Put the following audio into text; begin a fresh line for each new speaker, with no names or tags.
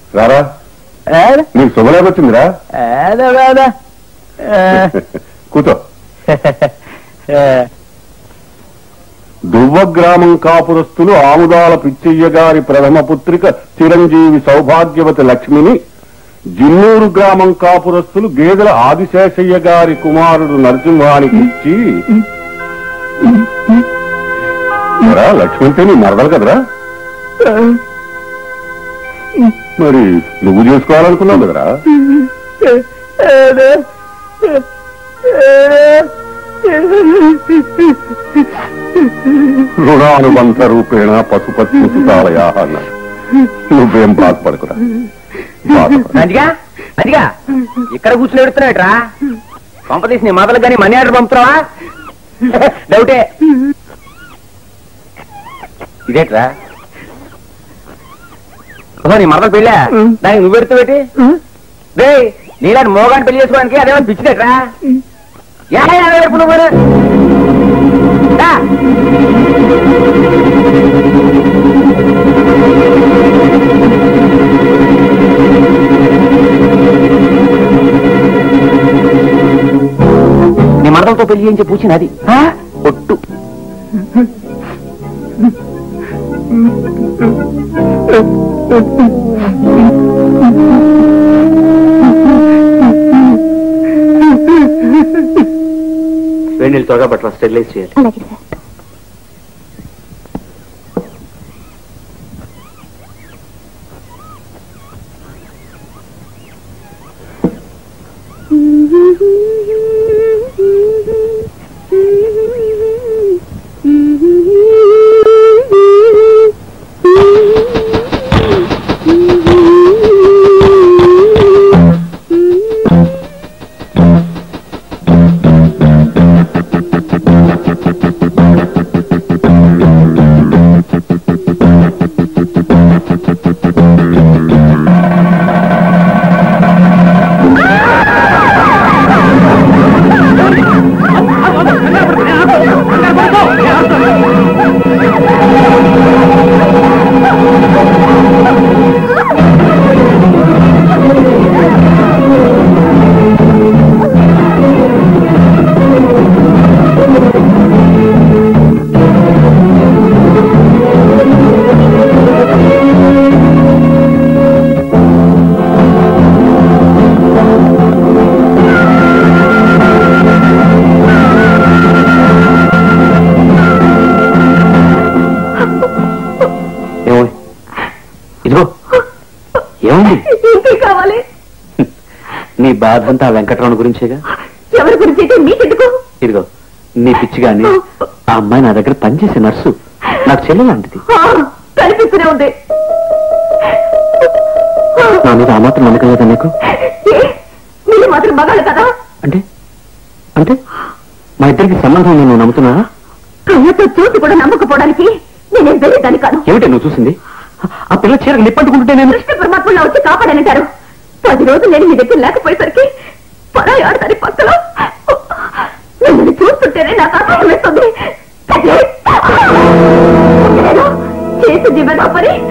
రారా నీకు శుభలేఖ వచ్చిందిరా
ఏదో కాదా
కూర్చో దువ్వ గ్రామం కాపురస్తులు ఆముదాల పిచ్చయ్య గారి ప్రథమ పుత్రిక చిరంజీవి సౌభాగ్యవతి లక్ష్మిని జిన్నూరు గ్రామం కాపురస్తులు గేదెల ఆదిశేషయ్య గారి కుమారుడు నరసింహానికి ఇచ్చి ఎరా, లక్ష్మి అంటే నీ మరదలు కదరా మరి నువ్వు చేసుకోవాలనుకున్నావు కదరా రుణానుబంధ రూపేణ పశుపతి సుతాలయా అన్నాడు నువ్వేం బాధపడకురా బాధపడ
మంచిగా మంచిగా ఇక్కడ కూర్చుని ఎడుతున్నాడరా పంపదీసి నీ మొదలు కానీ మనీ ఆర్డర్ పంపుతావా డౌటే ఇదేట్రా ఓహో నీ మరదలు పెళ్ళా దానికి నువ్వు పెడుతూ పెట్టి రే నీలాంటి మోగాన్ని పెళ్లి చేసుకోవడానికి అదేమో పిచ్చిదేట్రా యాభై యాభై రేపు నువ్వు రా. నీ మరదలతో పెళ్లి చేయించి పూచింది అది ఒట్టు వేడి త్వరగా పట్ల స్టెరిలైజ్ చేయాలి
అలాగే సార్
ఏమో ఇదిగో ఏముంది
ఇంకే కావాలి
నీ బాధ అంతా ఆ వెంకటరమణ గురించేగా
ఎవరి గురించి అయితే మీకెందుకు
ఇదిగో నీ పిచ్చి గాని ఆ అమ్మాయి నా దగ్గర పనిచేసే నర్సు నాకు చెల్లెలాంటిది
ఆ, కనిపిస్తూనే ఉంది
నా మీద ఆ మాత్రం నమ్మకం లేదా నీకు
ఏ? మీరు మాత్రం మగాళ్ళు కదా
అంటే అంటే మా ఇద్దరికి సంబంధం ఉంది నువ్వు నమ్ముతున్నావా
కళ్ళతో చూసి కూడా నమ్మకపోవడానికి నేనేం వెళ్ళేదాన్ని కాదు
ఏమిటి నువ్వు చూసింది ఆ పిల్ల చీరకు నిప్పట్టుకుంటుంటే నేను
కృష్ణ పరమాత్మలో వచ్చి కాపాడనంటారు పది రోజులు నేను మీ దగ్గర లేకపోయేసరికి పరాయి ఆడతారి పక్కలో మిమ్మల్ని చూస్తుంటేనే నాకు ఆకాశం వేస్తుంది నేను చేసి జీవన పని